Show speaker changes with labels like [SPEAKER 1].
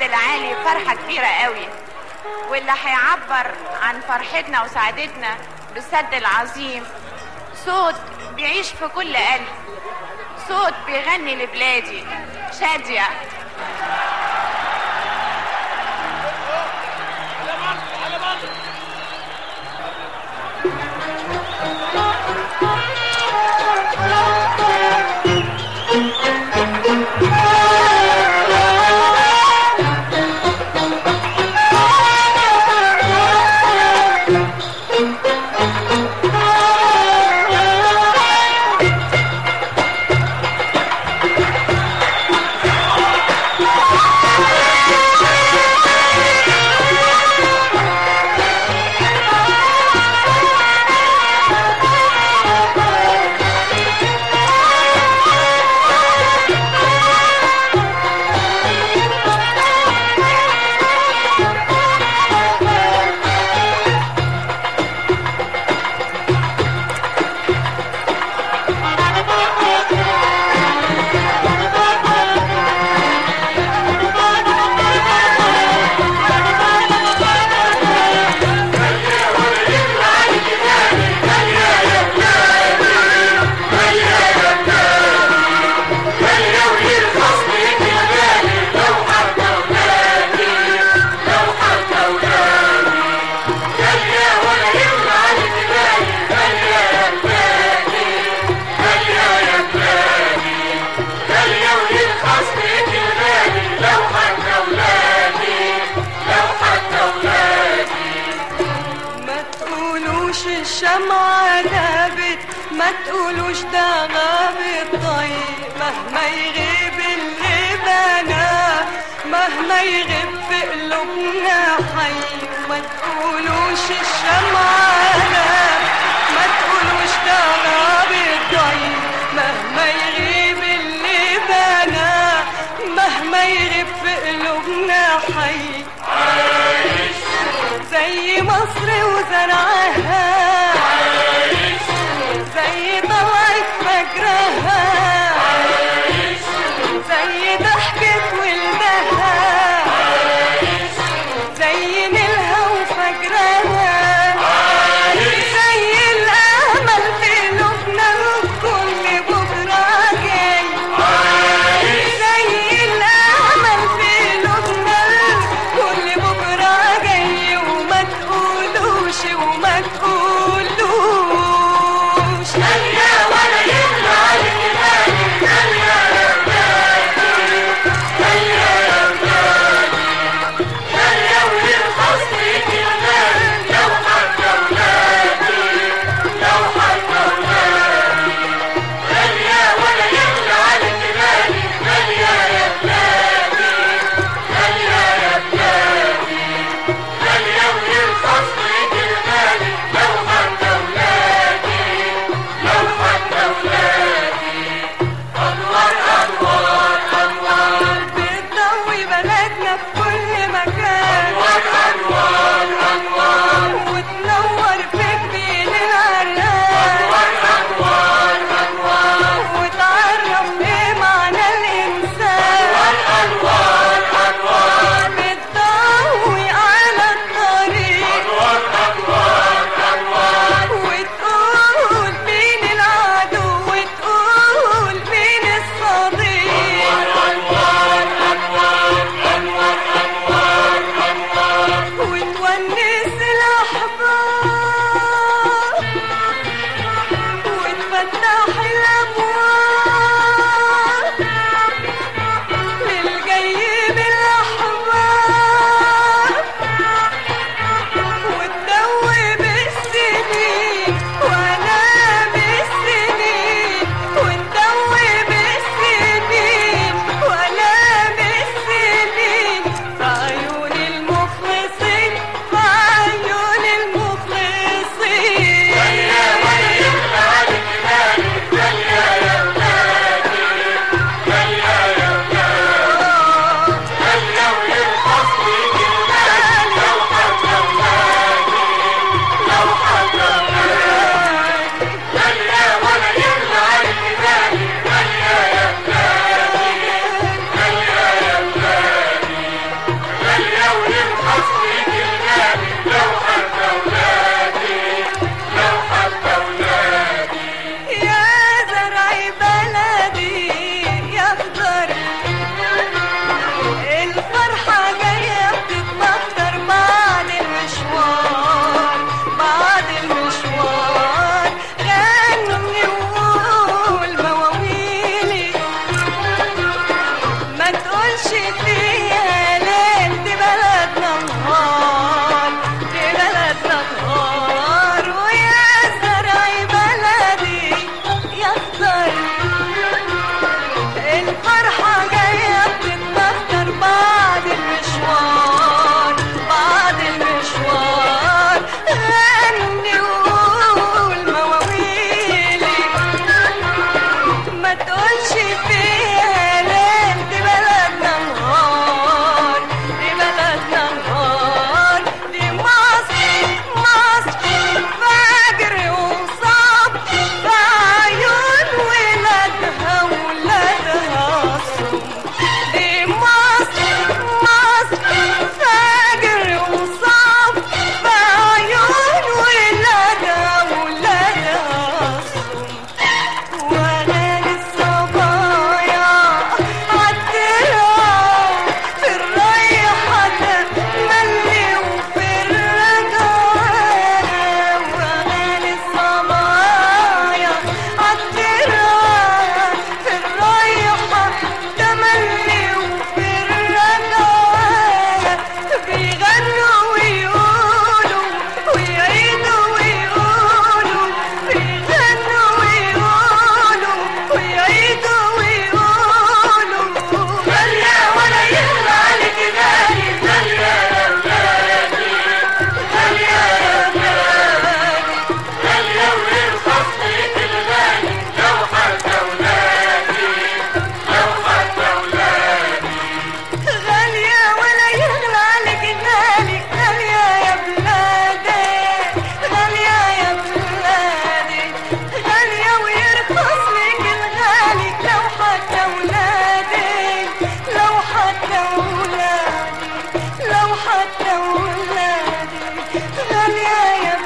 [SPEAKER 1] العالي فرحة كبيرة قوي واللي هيعبر عن فرحتنا وسعادتنا بالسد العظيم صوت بيعيش في كل قلب صوت بيغني لبلادي شادية
[SPEAKER 2] ما تقولوش الشمعة غابت ما تقولوش ده غابت طيب مهما يغيب اللي بنا مهما يغيب في قلوبنا حي ما تقولوش الشمعة غابت ما تقولوش ده غابت طيب مهما يغيب اللي بنا مهما يغيب في قلوبنا حي زي مصر وزرعها زي طلعت فجرها زي ضحكة ولدها زي نيلها وفجرها زي الأمل في قلوبنا وكل بكرة جاي زي الأمل في قلوبنا كل بكرة جاي وما تقولوش وما تقولوش
[SPEAKER 3] ولا يمنع الكلام
[SPEAKER 2] غالية يا